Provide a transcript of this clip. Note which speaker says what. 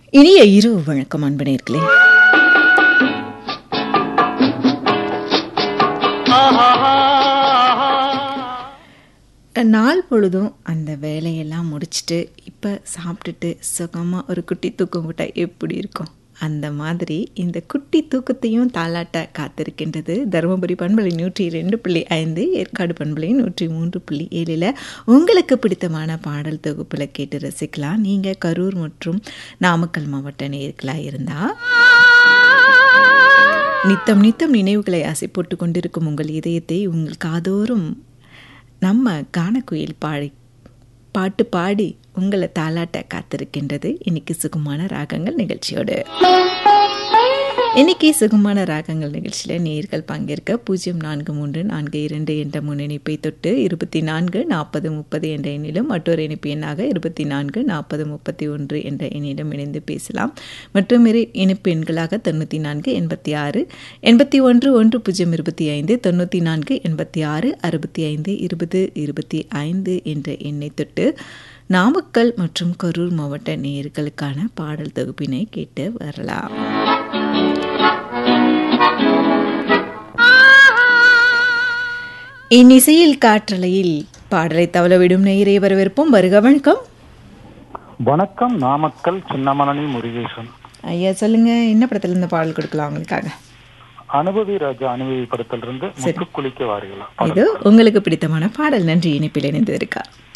Speaker 1: இனிய இரவு வணக்கம் அன்பு நேர்களே நாள் பொழுதும் அந்த வேலையெல்லாம் முடிச்சுட்டு இப்போ சாப்பிட்டுட்டு சுகமாக ஒரு குட்டி தூக்கம் விட்டால் எப்படி இருக்கும் அந்த மாதிரி இந்த குட்டி தூக்கத்தையும் தாளாட்ட காத்திருக்கின்றது தருமபுரி பண்பலை நூற்றி ரெண்டு புள்ளி ஐந்து ஏற்காடு பண்பலை நூற்றி மூன்று புள்ளி ஏழில் உங்களுக்கு பிடித்தமான பாடல் தொகுப்பில் கேட்டு ரசிக்கலாம் நீங்கள் கரூர் மற்றும் நாமக்கல் மாவட்ட நேர்களாக இருந்தால் நித்தம் நித்தம் நினைவுகளை ஆசை போட்டு கொண்டிருக்கும் உங்கள் இதயத்தை உங்கள் காதோறும் நம்ம கானக்குயில் பாடி பாட்டு பாடி உங்களை தாளாட்ட காத்திருக்கின்றது இன்னைக்கு சுகமான ராகங்கள் நிகழ்ச்சியோடு இன்னைக்கு சுகமான ராகங்கள் நிகழ்ச்சியில் நேர்கள் பங்கேற்க பூஜ்ஜியம் நான்கு மூன்று நான்கு இரண்டு என்ற முன்னிணைப்பை தொட்டு இருபத்தி நான்கு நாற்பது முப்பது என்ற எண்ணிலும் மற்றொரு இணைப்பு எண்ணாக இருபத்தி நான்கு நாற்பது முப்பத்தி ஒன்று என்ற எண்ணிலும் இணைந்து பேசலாம் மற்றும் இரு இணைப்பு எண்களாக தொண்ணூற்றி நான்கு எண்பத்தி ஆறு எண்பத்தி ஒன்று ஒன்று பூஜ்ஜியம் இருபத்தி ஐந்து தொண்ணூற்றி நான்கு எண்பத்தி ஆறு அறுபத்தி ஐந்து இருபது இருபத்தி ஐந்து என்ற எண்ணை தொட்டு நாமக்கல் மற்றும் கரூர் மாவட்ட நேயர்களுக்கான பாடல் தொகுப்பினை கேட்டு வரலாம் இந்நிசையில் காற்றலையில் பாடலை தவளவிடும் நேயரை வரவேற்போம் வருக வணக்கம்
Speaker 2: வணக்கம் நாமக்கல் சின்னமணி முருகேசன்
Speaker 1: ஐயா சொல்லுங்க என்ன படத்துல இந்த பாடல் கொடுக்கலாம் உங்களுக்காக
Speaker 2: அனுபவி ராஜா அனுபவி படத்திலிருந்து முத்து குளிக்க வாருங்களா
Speaker 1: இது உங்களுக்கு பிடித்தமான பாடல் நன்றி இணைப்பில் இணைந்திருக்கா